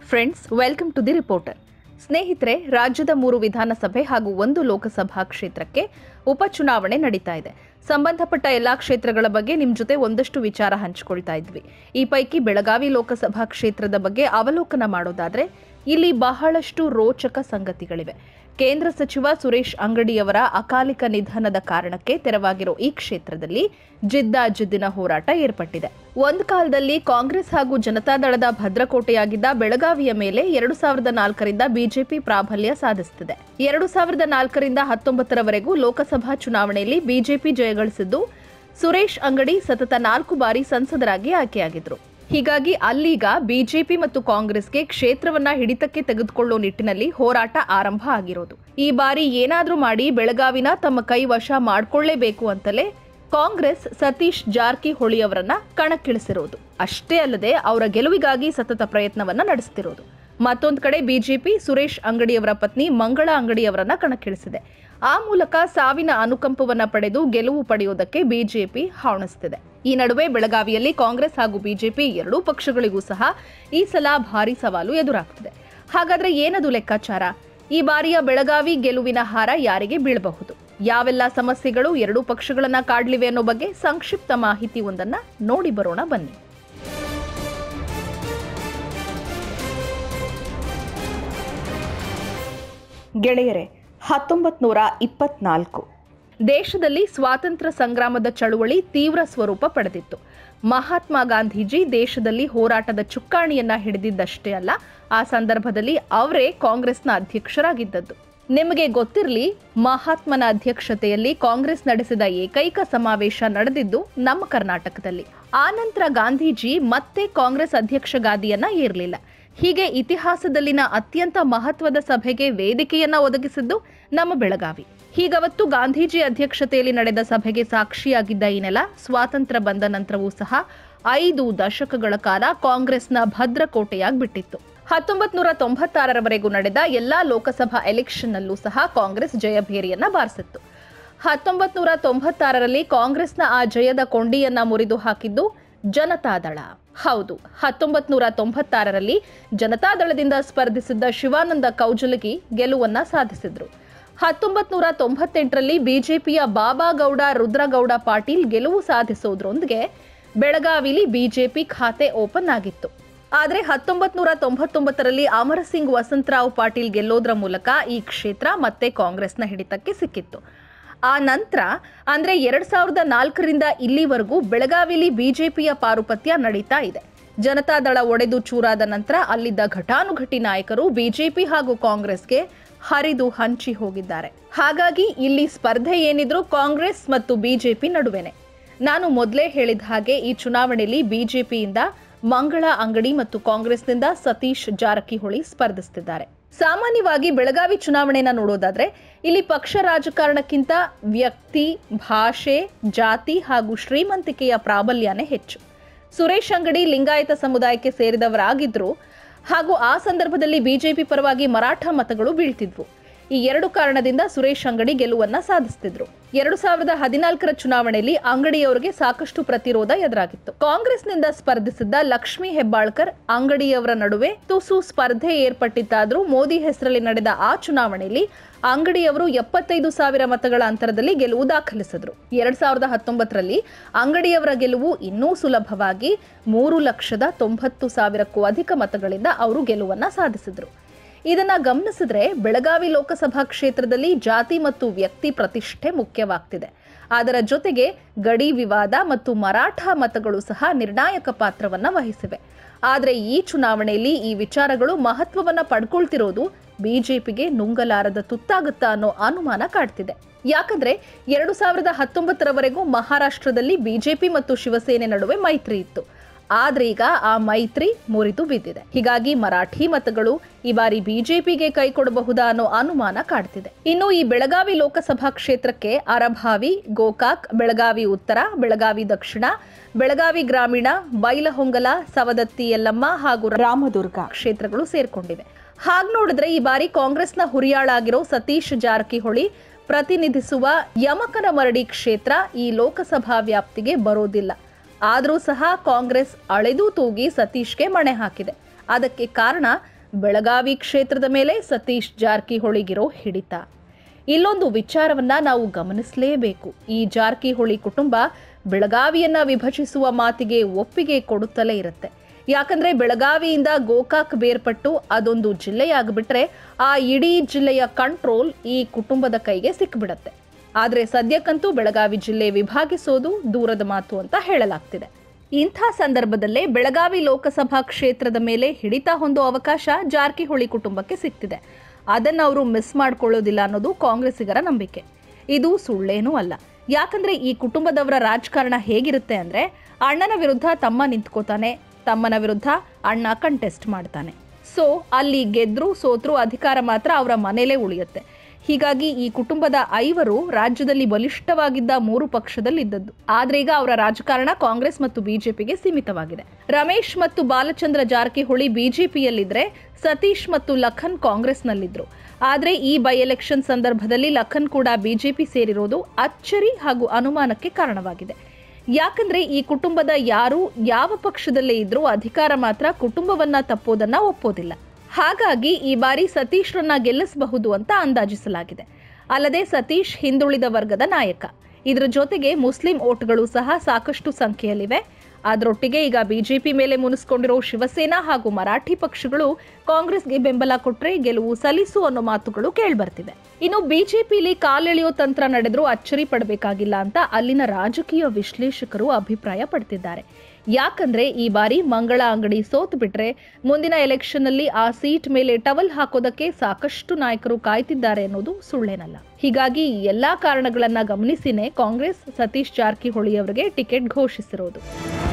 friends welcome to the reporter ಸ್ನೇಹಿತರೆ ರಾಜ್ಯದ ಮೂರು ವಿಧಾನಸಭೆ ಹಾಗೂ ಒಂದು ಲೋಕಸಭಾ ಕ್ಷೇತ್ರಕ್ಕೆ ಉಪಚುನಾವಣೆ ನಡೀತಾ ಇದೆ ಸಂಬಂಧಪಟ್ಟ ಎಲ್ಲಾ ಕ್ಷೇತ್ರಗಳ ಬಗ್ಗೆ ನಿಮ್ ಜೊತೆ ಒಂದಷ್ಟು ವಿಚಾರ ಹಂಚಿಕೊಳ್ತಾ ಇದ್ವಿ ಈ ಪೈಕಿ ಬೆಳಗಾವಿ ಲೋಕಸಭಾ ಕ್ಷೇತ್ರದ ಬಗ್ಗೆ ಅವಲೋಕನ ಮಾಡೋದಾದ್ರೆ ಇಲ್ಲಿ ಬಹಳಷ್ಟು ರೋಚಕ ಸಂಗತಿಗಳಿವೆ ಕೇಂದ್ರ ಸಚಿವ ಸುರೇಶ್ ಅಂಗಡಿಯವರ ಅಕಾಲಿಕ ನಿಧನದ ಕಾರಣಕ್ಕೆ ತೆರವಾಗಿರೋ ಈ ಕ್ಷೇತ್ರದಲ್ಲಿ ಜಿದ್ದಾಜಿದ್ದಿನ ಹೋರಾಟ ಏರ್ಪಟ್ಟಿದೆ ಒಂದು ಕಾಲದಲ್ಲಿ ಕಾಂಗ್ರೆಸ್ ಹಾಗೂ ಜನತಾದಳದ ಭದ್ರಕೋಟೆಯಾಗಿದ್ದ ಬೆಳಗಾವಿಯ ಮೇಲೆ ಎರಡು ಸಾವಿರದ ನಾಲ್ಕರಿಂದ ಬಿಜೆಪಿ ಪ್ರಾಬಲ್ಯ ಸಾಧಿಸುತ್ತಿದೆ ಎರಡು ಸಾವಿರದ ನಾಲ್ಕರಿಂದ ಹತ್ತೊಂಬತ್ತರವರೆಗೂ ಲೋಕಸಭಾ ಚುನಾವಣೆಯಲ್ಲಿ ಬಿಜೆಪಿ ಜಯಗಳಿಸಿದ್ದು ಸುರೇಶ್ ಅಂಗಡಿ ಸತತ ನಾಲ್ಕು ಬಾರಿ ಸಂಸದರಾಗಿ ಆಯ್ಕೆಯಾಗಿದ್ರು ಹೀಗಾಗಿ ಅಲ್ಲೀಗ ಬಿಜೆಪಿ ಮತ್ತು ಕಾಂಗ್ರೆಸ್ಗೆ ಕ್ಷೇತ್ರವನ್ನ ಹಿಡಿತಕ್ಕೆ ತೆಗೆದುಕೊಳ್ಳೋ ನಿಟ್ಟಿನಲ್ಲಿ ಹೋರಾಟ ಆರಂಭ ಆಗಿರೋದು ಈ ಬಾರಿ ಏನಾದ್ರೂ ಮಾಡಿ ಬೆಳಗಾವಿನ ತಮ್ಮ ಕೈ ವಶ ಮಾಡ್ಕೊಳ್ಳೇಬೇಕು ಅಂತಲೇ ಕಾಂಗ್ರೆಸ್ ಸತೀಶ್ ಜಾರಕಿಹೊಳಿ ಅವರನ್ನ ಕಣಕ್ಕಿಳಿಸಿರೋದು ಅಷ್ಟೇ ಅಲ್ಲದೆ ಅವರ ಗೆಲುವಿಗಾಗಿ ಸತತ ಪ್ರಯತ್ನವನ್ನ ನಡೆಸುತ್ತಿರೋದು ಮತ್ತೊಂದು ಕಡೆ ಬಿಜೆಪಿ ಸುರೇಶ್ ಅಂಗಡಿಯವರ ಪತ್ನಿ ಮಂಗಳ ಅಂಗಡಿಯವರನ್ನ ಕಣಕ್ಕಿಳಿಸಿದೆ ಆ ಮೂಲಕ ಸಾವಿನ ಅನುಕಂಪವನ್ನ ಪಡೆದು ಗೆಲುವು ಪಡೆಯುವುದಕ್ಕೆ ಬಿಜೆಪಿ ಹಾವಣಿಸುತ್ತಿದೆ ಈ ನಡುವೆ ಬೆಳಗಾವಿಯಲ್ಲಿ ಕಾಂಗ್ರೆಸ್ ಹಾಗೂ ಬಿಜೆಪಿ ಎರಡೂ ಪಕ್ಷಗಳಿಗೂ ಸಹ ಈ ಸಲ ಭಾರಿ ಸವಾಲು ಎದುರಾಗ್ತಿದೆ ಹಾಗಾದ್ರೆ ಏನದು ಲೆಕ್ಕಾಚಾರ ಈ ಬಾರಿಯ ಬೆಳಗಾವಿ ಗೆಲುವಿನ ಹಾರ ಯಾರಿಗೆ ಬೀಳಬಹುದು ಯಾವೆಲ್ಲ ಸಮಸ್ಯೆಗಳು ಎರಡೂ ಪಕ್ಷಗಳನ್ನ ಕಾಡ್ಲಿವೆ ಅನ್ನೋ ಬಗ್ಗೆ ಸಂಕ್ಷಿಪ್ತ ಮಾಹಿತಿ ಒಂದನ್ನ ನೋಡಿ ಬರೋಣ ಬನ್ನಿ ಗೆಳೆಯರೆ ಹತ್ತೊಂಬತ್ ನೂರ ಇಪ್ಪತ್ನಾಲ್ಕು ದೇಶದಲ್ಲಿ ಸ್ವಾತಂತ್ರ್ಯ ಸಂಗ್ರಾಮದ ಚಳುವಳಿ ತೀವ್ರ ಸ್ವರೂಪ ಪಡೆದಿತ್ತು ಮಹಾತ್ಮ ಗಾಂಧೀಜಿ ದೇಶದಲ್ಲಿ ಹೋರಾಟದ ಚುಕ್ಕಾಣಿಯನ್ನ ಹಿಡಿದಿದ್ದಷ್ಟೇ ಅಲ್ಲ ಆ ಸಂದರ್ಭದಲ್ಲಿ ಅವರೇ ಕಾಂಗ್ರೆಸ್ನ ಅಧ್ಯಕ್ಷರಾಗಿದ್ದದ್ದು ನಿಮಗೆ ಗೊತ್ತಿರಲಿ ಮಹಾತ್ಮನ ಅಧ್ಯಕ್ಷತೆಯಲ್ಲಿ ಕಾಂಗ್ರೆಸ್ ನಡೆಸಿದ ಏಕೈಕ ಸಮಾವೇಶ ನಡೆದಿದ್ದು ನಮ್ಮ ಕರ್ನಾಟಕದಲ್ಲಿ ಆನಂತರ ಗಾಂಧೀಜಿ ಮತ್ತೆ ಕಾಂಗ್ರೆಸ್ ಅಧ್ಯಕ್ಷ ಗಾದಿಯನ್ನ ಏರಲಿಲ್ಲ ಹೀಗೆ ಇತಿಹಾಸದಲ್ಲಿನ ಅತ್ಯಂತ ಮಹತ್ವದ ಸಭೆಗೆ ವೇದಿಕೆಯನ್ನ ಒದಗಿಸಿದ್ದು ನಮ್ಮ ಬೆಳಗಾವಿ ಹೀಗವತ್ತು ಗಾಂಧೀಜಿ ಅಧ್ಯಕ್ಷತೆಯಲ್ಲಿ ನಡೆದ ಸಭೆಗೆ ಸಾಕ್ಷಿಯಾಗಿದ್ದ ಈ ನೆಲ ಸ್ವಾತಂತ್ರ್ಯ ಬಂದ ನಂತರವೂ ಸಹ ಐದು ದಶಕಗಳ ಕಾಲ ಕಾಂಗ್ರೆಸ್ನ ಭದ್ರಕೋಟೆಯಾಗ್ಬಿಟ್ಟಿತ್ತು ಹತ್ತೊಂಬತ್ ನೂರ ತೊಂಬತ್ತಾರರವರೆಗೂ ನಡೆದ ಎಲ್ಲಾ ಲೋಕಸಭಾ ಎಲೆಕ್ಷನ್ನಲ್ಲೂ ಸಹ ಕಾಂಗ್ರೆಸ್ ಜಯಭೇರಿಯನ್ನ ಬಾರಿಸಿತ್ತು ಹತ್ತೊಂಬತ್ ನೂರ ತೊಂಬತ್ತಾರರಲ್ಲಿ ಕಾಂಗ್ರೆಸ್ನ ಆ ಜಯದ ಕೊಂಡಿಯನ್ನ ಮುರಿದು ಹಾಕಿದ್ದು ಜನತಾದಳ ಹೌದು ಹತ್ತೊಂಬತ್ ನೂರ ತೊಂಬತ್ತಾರರಲ್ಲಿ ಜನತಾದಳದಿಂದ ಸ್ಪರ್ಧಿಸಿದ್ದ ಶಿವಾನಂದ ಕೌಜಲಗಿ ಗೆಲುವನ್ನ ಸಾಧಿಸಿದ್ರು ಹತ್ತೊಂಬತ್ ನೂರ ತೊಂಬತ್ತೆಂಟರಲ್ಲಿ ಬಿಜೆಪಿಯ ಬಾಬಾಗೌಡ ರುದ್ರಗೌಡ ಪಾಟೀಲ್ ಗೆಲುವು ಸಾಧಿಸೋದ್ರೊಂದಿಗೆ ಬೆಳಗಾವಿಲಿ ಬಿಜೆಪಿ ಖಾತೆ ಓಪನ್ ಆಗಿತ್ತು ಆದರೆ ಹತ್ತೊಂಬತ್ ನೂರ ತೊಂಬತ್ತೊಂಬತ್ತರಲ್ಲಿ ಅಮರಸಿಂಗ್ ವಸಂತರಾವ್ ಪಾಟೀಲ್ ಗೆಲ್ಲೋದ್ರ ಮೂಲಕ ಈ ಕ್ಷೇತ್ರ ಮತ್ತೆ ಕಾಂಗ್ರೆಸ್ನ ಹಿಡಿತಕ್ಕೆ ಸಿಕ್ಕಿತ್ತು ಆ ನಂತರ ಅಂದ್ರೆ ಎರಡ್ ಸಾವಿರದ ನಾಲ್ಕರಿಂದ ಇಲ್ಲಿವರೆಗೂ ಬೆಳಗಾವಿಲಿ ಬಿಜೆಪಿಯ ಪಾರುಪತ್ಯ ನಡೀತಾ ಇದೆ ಜನತಾದಳ ಒಡೆದು ಚೂರಾದ ನಂತರ ಅಲ್ಲಿದ್ದ ಘಟಾನುಘಟಿ ನಾಯಕರು ಬಿಜೆಪಿ ಹಾಗೂ ಕಾಂಗ್ರೆಸ್ಗೆ ಹರಿದು ಹಂಚಿ ಹೋಗಿದ್ದಾರೆ ಹಾಗಾಗಿ ಇಲ್ಲಿ ಸ್ಪರ್ಧೆ ಏನಿದ್ರು ಕಾಂಗ್ರೆಸ್ ಮತ್ತು ಬಿಜೆಪಿ ನಡುವೆನೆ ನಾನು ಮೊದಲೇ ಹೇಳಿದ ಹಾಗೆ ಈ ಚುನಾವಣೆಯಲ್ಲಿ ಬಿಜೆಪಿಯಿಂದ ಮಂಗಳ ಅಂಗಡಿ ಮತ್ತು ಕಾಂಗ್ರೆಸ್ನಿಂದ ಸತೀಶ್ ಜಾರಕಿಹೊಳಿ ಸ್ಪರ್ಧಿಸುತ್ತಿದ್ದಾರೆ ಸಾಮಾನ್ಯವಾಗಿ ಬೆಳಗಾವಿ ಚುನಾವಣೆನ ನೋಡೋದಾದ್ರೆ ಇಲ್ಲಿ ಪಕ್ಷ ರಾಜಕಾರಣಕ್ಕಿಂತ ವ್ಯಕ್ತಿ ಭಾಷೆ ಜಾತಿ ಹಾಗೂ ಶ್ರೀಮಂತಿಕೆಯ ಪ್ರಾಬಲ್ಯನೇ ಹೆಚ್ಚು ಸುರೇಶ್ ಅಂಗಡಿ ಲಿಂಗಾಯತ ಸಮುದಾಯಕ್ಕೆ ಸೇರಿದವರಾಗಿದ್ರು ಹಾಗೂ ಆ ಸಂದರ್ಭದಲ್ಲಿ ಬಿಜೆಪಿ ಪರವಾಗಿ ಮರಾಠ ಮತಗಳು ಬೀಳ್ತಿದ್ವು ಈ ಎರಡು ಕಾರಣದಿಂದ ಸುರೇಶ್ ಅಂಗಡಿ ಗೆಲುವನ್ನ ಸಾಧಿಸುತ್ತಿದ್ರು ಎರಡು ಸಾವಿರದ ಹದಿನಾಲ್ಕರ ಚುನಾವಣೆಯಲ್ಲಿ ಅಂಗಡಿಯವರಿಗೆ ಸಾಕಷ್ಟು ಪ್ರತಿರೋಧ ಎದುರಾಗಿತ್ತು ಕಾಂಗ್ರೆಸ್ನಿಂದ ಸ್ಪರ್ಧಿಸಿದ್ದ ಲಕ್ಷ್ಮೀ ಹೆಬ್ಬಾಳ್ಕರ್ ಅಂಗಡಿಯವರ ನಡುವೆ ತುಸು ಸ್ಪರ್ಧೆ ಏರ್ಪಟ್ಟಿತ್ತಾದ್ರೂ ಮೋದಿ ಹೆಸರಲ್ಲಿ ನಡೆದ ಆ ಚುನಾವಣೆಯಲ್ಲಿ ಅಂಗಡಿಯವರು ಎಪ್ಪತ್ತೈದು ಸಾವಿರ ಮತಗಳ ಅಂತರದಲ್ಲಿ ಗೆಲುವು ದಾಖಲಿಸಿದ್ರು ಎರಡ್ ಸಾವಿರದ ಹತ್ತೊಂಬತ್ತರಲ್ಲಿ ಅಂಗಡಿಯವರ ಗೆಲುವು ಇನ್ನೂ ಸುಲಭವಾಗಿ ಮೂರು ಲಕ್ಷದ ತೊಂಬತ್ತು ಸಾವಿರಕ್ಕೂ ಅಧಿಕ ಮತಗಳಿಂದ ಅವರು ಗೆಲುವನ್ನ ಸಾಧಿಸಿದ್ರು ಇದನ್ನ ಗಮನಿಸಿದ್ರೆ ಬೆಳಗಾವಿ ಲೋಕಸಭಾ ಕ್ಷೇತ್ರದಲ್ಲಿ ಜಾತಿ ಮತ್ತು ವ್ಯಕ್ತಿ ಪ್ರತಿಷ್ಠೆ ಮುಖ್ಯವಾಗ್ತಿದೆ ಅದರ ಜೊತೆಗೆ ಗಡಿ ವಿವಾದ ಮತ್ತು ಮರಾಠ ಮತಗಳು ಸಹ ನಿರ್ಣಾಯಕ ಪಾತ್ರವನ್ನ ವಹಿಸಿವೆ ಆದರೆ ಈ ಚುನಾವಣೆಯಲ್ಲಿ ಈ ವಿಚಾರಗಳು ಮಹತ್ವವನ್ನ ಪಡ್ಕೊಳ್ತಿರೋದು ಬಿಜೆಪಿಗೆ ನುಂಗಲಾರದ ತುತ್ತಾಗುತ್ತಾ ಅನ್ನೋ ಅನುಮಾನ ಕಾಡ್ತಿದೆ ಯಾಕಂದ್ರೆ ಎರಡು ಸಾವಿರದ ಹತ್ತೊಂಬತ್ತರವರೆಗೂ ಮಹಾರಾಷ್ಟ್ರದಲ್ಲಿ ಬಿಜೆಪಿ ಮತ್ತು ಶಿವಸೇನೆ ನಡುವೆ ಮೈತ್ರಿ ಇತ್ತು ಆದ್ರೆ ಈಗ ಆ ಮೈತ್ರಿ ಮುರಿದು ಬಿದ್ದಿದೆ ಹೀಗಾಗಿ ಮರಾಠಿ ಮತಗಳು ಈ ಬಾರಿ ಬಿಜೆಪಿಗೆ ಕೈ ಕೊಡಬಹುದಾ ಅನ್ನೋ ಅನುಮಾನ ಕಾಡ್ತಿದೆ ಇನ್ನು ಈ ಬೆಳಗಾವಿ ಲೋಕಸಭಾ ಕ್ಷೇತ್ರಕ್ಕೆ ಅರಭಾವಿ ಗೋಕಾಕ್ ಬೆಳಗಾವಿ ಉತ್ತರ ಬೆಳಗಾವಿ ದಕ್ಷಿಣ ಬೆಳಗಾವಿ ಗ್ರಾಮೀಣ ಬೈಲಹೊಂಗಲ ಸವದತ್ತಿ ಯಲ್ಲಮ್ಮ ಹಾಗೂ ರಾಮದುರ್ಗ ಕ್ಷೇತ್ರಗಳು ಸೇರ್ಕೊಂಡಿವೆ ಹಾಗ್ ನೋಡಿದ್ರೆ ಈ ಬಾರಿ ಕಾಂಗ್ರೆಸ್ನ ಹುರಿಯಾಳಾಗಿರೋ ಸತೀಶ್ ಜಾರಕಿಹೊಳಿ ಪ್ರತಿನಿಧಿಸುವ ಯಮಕನಮರಡಿ ಕ್ಷೇತ್ರ ಈ ಲೋಕಸಭಾ ವ್ಯಾಪ್ತಿಗೆ ಬರೋದಿಲ್ಲ ಆದರೂ ಸಹ ಕಾಂಗ್ರೆಸ್ ಅಳೆದು ತೂಗಿ ಸತೀಶ್ಗೆ ಮಣೆ ಹಾಕಿದೆ ಅದಕ್ಕೆ ಕಾರಣ ಬೆಳಗಾವಿ ಕ್ಷೇತ್ರದ ಮೇಲೆ ಸತೀಶ್ ಜಾರಕಿಹೊಳಿಗಿರೋ ಹಿಡಿತ ಇಲ್ಲೊಂದು ವಿಚಾರವನ್ನ ನಾವು ಗಮನಿಸಲೇಬೇಕು ಈ ಜಾರಕಿಹೊಳಿ ಕುಟುಂಬ ಬೆಳಗಾವಿಯನ್ನ ವಿಭಜಿಸುವ ಮಾತಿಗೆ ಒಪ್ಪಿಗೆ ಕೊಡುತ್ತಲೇ ಇರುತ್ತೆ ಯಾಕಂದ್ರೆ ಬೆಳಗಾವಿಯಿಂದ ಗೋಕಾಕ್ ಬೇರ್ಪಟ್ಟು ಅದೊಂದು ಜಿಲ್ಲೆಯಾಗ್ಬಿಟ್ರೆ ಆ ಇಡೀ ಜಿಲ್ಲೆಯ ಕಂಟ್ರೋಲ್ ಈ ಕುಟುಂಬದ ಕೈಗೆ ಸಿಕ್ಬಿಡತ್ತೆ ಆದ್ರೆ ಸದ್ಯಕ್ಕಂತೂ ಬೆಳಗಾವಿ ಜಿಲ್ಲೆ ವಿಭಾಗಿಸೋದು ದೂರದ ಮಾತು ಅಂತ ಹೇಳಲಾಗ್ತಿದೆ ಇಂಥ ಸಂದರ್ಭದಲ್ಲೇ ಬೆಳಗಾವಿ ಲೋಕಸಭಾ ಕ್ಷೇತ್ರದ ಮೇಲೆ ಹಿಡಿತ ಹೊಂದೋ ಅವಕಾಶ ಜಾರಕಿಹೊಳಿ ಕುಟುಂಬಕ್ಕೆ ಸಿಗ್ತಿದೆ ಅದನ್ನು ಅವರು ಮಿಸ್ ಮಾಡ್ಕೊಳ್ಳೋದಿಲ್ಲ ಅನ್ನೋದು ಕಾಂಗ್ರೆಸ್ಸಿಗರ ನಂಬಿಕೆ ಇದು ಸುಳ್ಳೇನೂ ಅಲ್ಲ ಯಾಕಂದ್ರೆ ಈ ಕುಟುಂಬದವರ ರಾಜಕಾರಣ ಹೇಗಿರುತ್ತೆ ಅಂದ್ರೆ ಅಣ್ಣನ ವಿರುದ್ಧ ತಮ್ಮ ನಿಂತ್ಕೋತಾನೆ ತಮ್ಮನ ವಿರುದ್ಧ ಅಣ್ಣ ಕಂಟೆಸ್ಟ್ ಮಾಡ್ತಾನೆ ಸೊ ಅಲ್ಲಿ ಗೆದ್ರು ಸೋತ್ರು ಅಧಿಕಾರ ಮಾತ್ರ ಅವರ ಮನೇಲೇ ಉಳಿಯುತ್ತೆ ಹೀಗಾಗಿ ಈ ಕುಟುಂಬದ ಐವರು ರಾಜ್ಯದಲ್ಲಿ ಬಲಿಷ್ಠವಾಗಿದ್ದ ಮೂರು ಪಕ್ಷದಲ್ಲಿದ್ದದ್ದು ಆದ್ರೆ ಈಗ ಅವರ ರಾಜಕಾರಣ ಕಾಂಗ್ರೆಸ್ ಮತ್ತು ಬಿಜೆಪಿಗೆ ಸೀಮಿತವಾಗಿದೆ ರಮೇಶ್ ಮತ್ತು ಬಾಲಚಂದ್ರ ಜಾರಕಿಹೊಳಿ ಬಿಜೆಪಿಯಲ್ಲಿದ್ರೆ ಸತೀಶ್ ಮತ್ತು ಲಖನ್ ಕಾಂಗ್ರೆಸ್ನಲ್ಲಿದ್ರು ಆದ್ರೆ ಈ ಬೈ ಎಲೆಕ್ಷನ್ ಸಂದರ್ಭದಲ್ಲಿ ಲಖನ್ ಕೂಡ ಬಿಜೆಪಿ ಸೇರಿರೋದು ಅಚ್ಚರಿ ಹಾಗೂ ಅನುಮಾನಕ್ಕೆ ಕಾರಣವಾಗಿದೆ ಯಾಕಂದ್ರೆ ಈ ಕುಟುಂಬದ ಯಾರು ಯಾವ ಪಕ್ಷದಲ್ಲೇ ಇದ್ರೂ ಅಧಿಕಾರ ಮಾತ್ರ ಕುಟುಂಬವನ್ನ ತಪ್ಪೋದನ್ನ ಒಪ್ಪೋದಿಲ್ಲ ಹಾಗಾಗಿ ಈ ಬಾರಿ ಸತೀಶ್ರನ್ನ ಗೆಲ್ಲಿಸಬಹುದು ಅಂತ ಅಂದಾಜಿಸಲಾಗಿದೆ ಅಲ್ಲದೆ ಸತೀಶ್ ಹಿಂದುಳಿದ ವರ್ಗದ ನಾಯಕ ಇದರ ಜೊತೆಗೆ ಮುಸ್ಲಿಂ ಓಟ್ಗಳು ಸಹ ಸಾಕಷ್ಟು ಸಂಖ್ಯೆಯಲ್ಲಿವೆ ಅದರೊಟ್ಟಿಗೆ ಈಗ ಬಿಜೆಪಿ ಮೇಲೆ ಮುನಿಸ್ಕೊಂಡಿರೋ ಶಿವಸೇನಾ ಹಾಗೂ ಮರಾಠಿ ಪಕ್ಷಗಳು ಕಾಂಗ್ರೆಸ್ಗೆ ಬೆಂಬಲ ಕೊಟ್ರೆ ಗೆಲುವು ಸಲ್ಲಿಸು ಅನ್ನೋ ಮಾತುಗಳು ಕೇಳ್ಬರ್ತಿವೆ ಇನ್ನು ಬಿಜೆಪಿಲಿ ಕಾಲೆಳೆಯೋ ತಂತ್ರ ನಡೆದ್ರೂ ಅಚ್ಚರಿ ಪಡಬೇಕಾಗಿಲ್ಲ ಅಂತ ಅಲ್ಲಿನ ರಾಜಕೀಯ ವಿಶ್ಲೇಷಕರು ಅಭಿಪ್ರಾಯ ಪಡ್ತಿದ್ದಾರೆ ಯಾಕಂದ್ರೆ ಈ ಬಾರಿ ಮಂಗಳ ಅಂಗಡಿ ಸೋತು ಬಿಟ್ರೆ ಮುಂದಿನ ಎಲೆಕ್ಷನ್ನಲ್ಲಿ ಆ ಸೀಟ್ ಮೇಲೆ ಟವಲ್ ಹಾಕೋದಕ್ಕೆ ಸಾಕಷ್ಟು ನಾಯಕರು ಕಾಯ್ತಿದ್ದಾರೆ ಅನ್ನೋದು ಸುಳ್ಳೇನಲ್ಲ ಹೀಗಾಗಿ ಈ ಎಲ್ಲಾ ಕಾರಣಗಳನ್ನ ಗಮನಿಸಿನೇ ಕಾಂಗ್ರೆಸ್ ಸತೀಶ್ ಜಾರಕಿಹೊಳಿ ಅವರಿಗೆ ಟಿಕೆಟ್ ಘೋಷಿಸಿರೋದು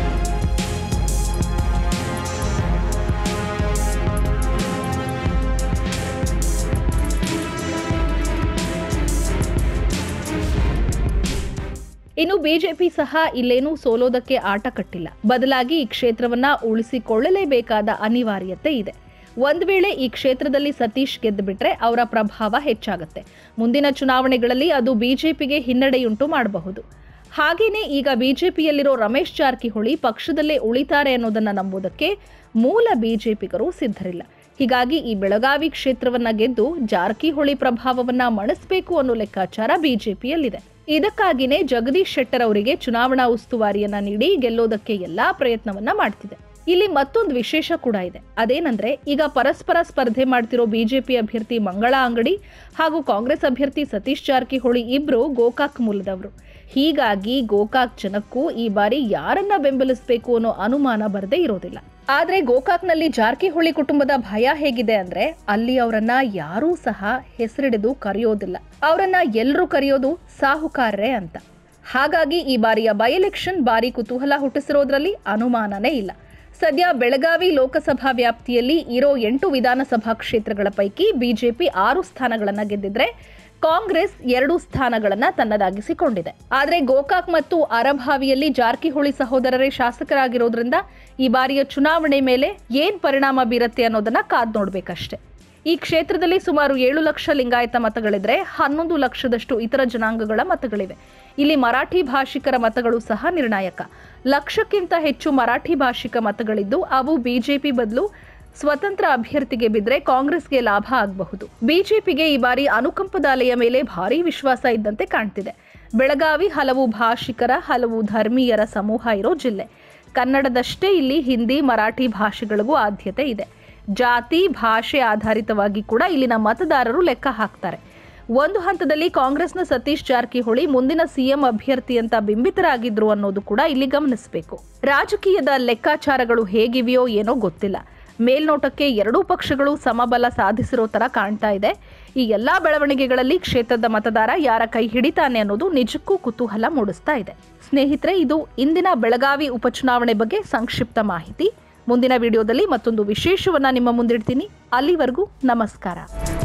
ಇನ್ನು ಬಿಜೆಪಿ ಸಹ ಇಲ್ಲೇನೂ ಸೋಲೋದಕ್ಕೆ ಆಟ ಕಟ್ಟಿಲ್ಲ ಬದಲಾಗಿ ಈ ಕ್ಷೇತ್ರವನ್ನ ಉಳಿಸಿಕೊಳ್ಳಲೇಬೇಕಾದ ಅನಿವಾರ್ಯತೆ ಇದೆ ಒಂದ್ ವೇಳೆ ಈ ಕ್ಷೇತ್ರದಲ್ಲಿ ಸತೀಶ್ ಗೆದ್ದು ಬಿಟ್ರೆ ಅವರ ಪ್ರಭಾವ ಹೆಚ್ಚಾಗುತ್ತೆ ಮುಂದಿನ ಚುನಾವಣೆಗಳಲ್ಲಿ ಅದು ಬಿಜೆಪಿಗೆ ಹಿನ್ನಡೆಯುಂಟು ಮಾಡಬಹುದು ಹಾಗೇನೆ ಈಗ ಬಿಜೆಪಿಯಲ್ಲಿರೋ ರಮೇಶ್ ಜಾರಕಿಹೊಳಿ ಪಕ್ಷದಲ್ಲೇ ಉಳಿತಾರೆ ಅನ್ನೋದನ್ನ ನಂಬುವುದಕ್ಕೆ ಮೂಲ ಬಿಜೆಪಿಗರು ಸಿದ್ಧರಿಲ್ಲ ಹೀಗಾಗಿ ಈ ಬೆಳಗಾವಿ ಕ್ಷೇತ್ರವನ್ನ ಗೆದ್ದು ಜಾರಕಿಹೊಳಿ ಪ್ರಭಾವವನ್ನ ಮಣಿಸಬೇಕು ಅನ್ನೋ ಲೆಕ್ಕಾಚಾರ ಬಿಜೆಪಿಯಲ್ಲಿದೆ ಇದಕ್ಕಾಗಿನೇ ಜಗದೀಶ್ ಶೆಟ್ಟರ್ ಅವರಿಗೆ ಚುನಾವಣಾ ಉಸ್ತುವಾರಿಯನ್ನ ನೀಡಿ ಗೆಲ್ಲೋದಕ್ಕೆ ಎಲ್ಲಾ ಪ್ರಯತ್ನವನ್ನ ಮಾಡ್ತಿದೆ ಇಲ್ಲಿ ಮತ್ತೊಂದು ವಿಶೇಷ ಕೂಡ ಇದೆ ಅದೇನಂದ್ರೆ ಈಗ ಪರಸ್ಪರ ಸ್ಪರ್ಧೆ ಮಾಡ್ತಿರೋ ಬಿಜೆಪಿ ಅಭ್ಯರ್ಥಿ ಮಂಗಳಾ ಅಂಗಡಿ ಹಾಗೂ ಕಾಂಗ್ರೆಸ್ ಅಭ್ಯರ್ಥಿ ಸತೀಶ್ ಜಾರಕಿಹೊಳಿ ಇಬ್ರು ಗೋಕಾಕ್ ಮೂಲದವರು ಹೀಗಾಗಿ ಗೋಕಾಕ್ ಜನಕ್ಕೂ ಈ ಬಾರಿ ಯಾರನ್ನ ಬೆಂಬಲಿಸಬೇಕು ಅನ್ನೋ ಅನುಮಾನ ಬರದೇ ಇರೋದಿಲ್ಲ ಆದ್ರೆ ಗೋಕಾಕ್ನಲ್ಲಿ ಜಾರಕಿಹೊಳಿ ಕುಟುಂಬದ ಭಯ ಹೇಗಿದೆ ಅಂದ್ರೆ ಅಲ್ಲಿ ಅವರನ್ನ ಯಾರೂ ಸಹ ಹೆಸರಿಡಿದು ಕರೆಯೋದಿಲ್ಲ ಅವರನ್ನ ಎಲ್ಲರೂ ಕರೆಯೋದು ಸಾಹುಕಾರರೇ ಅಂತ ಹಾಗಾಗಿ ಈ ಬಾರಿಯ ಬೈ ಎಲೆಕ್ಷನ್ ಬಾರಿ ಕುತೂಹಲ ಹುಟ್ಟಿಸಿರೋದ್ರಲ್ಲಿ ಅನುಮಾನನೇ ಇಲ್ಲ ಸದ್ಯ ಬೆಳಗಾವಿ ಲೋಕಸಭಾ ವ್ಯಾಪ್ತಿಯಲ್ಲಿ ಇರೋ ಎಂಟು ವಿಧಾನಸಭಾ ಕ್ಷೇತ್ರಗಳ ಪೈಕಿ ಬಿಜೆಪಿ ಆರು ಸ್ಥಾನಗಳನ್ನ ಗೆದ್ದಿದ್ರೆ ಕಾಂಗ್ರೆಸ್ ಎರಡು ಸ್ಥಾನಗಳನ್ನ ತನ್ನದಾಗಿಸಿಕೊಂಡಿದೆ ಆದ್ರೆ ಗೋಕಾಕ್ ಮತ್ತು ಅರಭಾವಿಯಲ್ಲಿ ಜಾರಕಿಹೊಳಿ ಸಹೋದರರೇ ಶಾಸಕರಾಗಿರೋದ್ರಿಂದ ಈ ಬಾರಿಯ ಚುನಾವಣೆ ಮೇಲೆ ಏನ್ ಪರಿಣಾಮ ಬೀರತ್ತೆ ಅನ್ನೋದನ್ನ ಕಾದ್ ನೋಡ್ಬೇಕಷ್ಟೆ ಈ ಕ್ಷೇತ್ರದಲ್ಲಿ ಸುಮಾರು ಏಳು ಲಕ್ಷ ಲಿಂಗಾಯತ ಮತಗಳಿದ್ರೆ ಹನ್ನೊಂದು ಲಕ್ಷದಷ್ಟು ಇತರ ಜನಾಂಗಗಳ ಮತಗಳಿವೆ ಇಲ್ಲಿ ಮರಾಠಿ ಭಾಷಿಕರ ಮತಗಳು ಸಹ ನಿರ್ಣಾಯಕ ಲಕ್ಷಕ್ಕಿಂತ ಹೆಚ್ಚು ಮರಾಠಿ ಭಾಷಿಕ ಮತಗಳಿದ್ದು ಅವು ಬಿಜೆಪಿ ಬದಲು ಸ್ವತಂತ್ರ ಅಭ್ಯರ್ಥಿಗೆ ಬಿದ್ರೆ ಕಾಂಗ್ರೆಸ್ಗೆ ಲಾಭ ಆಗಬಹುದು ಬಿಜೆಪಿಗೆ ಈ ಬಾರಿ ಅನುಕಂಪದ ಅಲೆಯ ಮೇಲೆ ಭಾರೀ ವಿಶ್ವಾಸ ಇದ್ದಂತೆ ಕಾಣ್ತಿದೆ ಬೆಳಗಾವಿ ಹಲವು ಭಾಷಿಕರ ಹಲವು ಧರ್ಮೀಯರ ಸಮೂಹ ಇರೋ ಜಿಲ್ಲೆ ಕನ್ನಡದಷ್ಟೇ ಇಲ್ಲಿ ಹಿಂದಿ ಮರಾಠಿ ಭಾಷೆಗಳಿಗೂ ಆದ್ಯತೆ ಇದೆ ಜಾತಿ ಭಾಷೆ ಆಧಾರಿತವಾಗಿ ಕೂಡ ಇಲ್ಲಿನ ಮತದಾರರು ಲೆಕ್ಕ ಹಾಕ್ತಾರೆ ಒಂದು ಹಂತದಲ್ಲಿ ಕಾಂಗ್ರೆಸ್ನ ಸತೀಶ್ ಜಾರಕಿಹೊಳಿ ಮುಂದಿನ ಸಿಎಂ ಅಭ್ಯರ್ಥಿ ಅಂತ ಬಿಂಬಿತರಾಗಿದ್ರು ಅನ್ನೋದು ಕೂಡ ಇಲ್ಲಿ ಗಮನಿಸಬೇಕು ರಾಜಕೀಯದ ಲೆಕ್ಕಾಚಾರಗಳು ಹೇಗಿವೆಯೋ ಏನೋ ಗೊತ್ತಿಲ್ಲ ಮೇಲ್ನೋಟಕ್ಕೆ ಎರಡೂ ಪಕ್ಷಗಳು ಸಮಬಲ ಸಾಧಿಸಿರೋ ತರ ಕಾಣ್ತಾ ಇದೆ ಈ ಎಲ್ಲಾ ಬೆಳವಣಿಗೆಗಳಲ್ಲಿ ಕ್ಷೇತ್ರದ ಮತದಾರ ಯಾರ ಕೈ ಹಿಡಿತಾನೆ ಅನ್ನೋದು ನಿಜಕ್ಕೂ ಕುತೂಹಲ ಮೂಡಿಸ್ತಾ ಇದೆ ಸ್ನೇಹಿತರೆ ಇದು ಇಂದಿನ ಬೆಳಗಾವಿ ಉಪಚುನಾವಣೆ ಬಗ್ಗೆ ಸಂಕ್ಷಿಪ್ತ ಮಾಹಿತಿ ಮುಂದಿನ ವಿಡಿಯೋದಲ್ಲಿ ಮತ್ತೊಂದು ವಿಶೇಷವನ್ನ ನಿಮ್ಮ ಮುಂದಿಡ್ತೀನಿ ಅಲ್ಲಿವರೆಗೂ ನಮಸ್ಕಾರ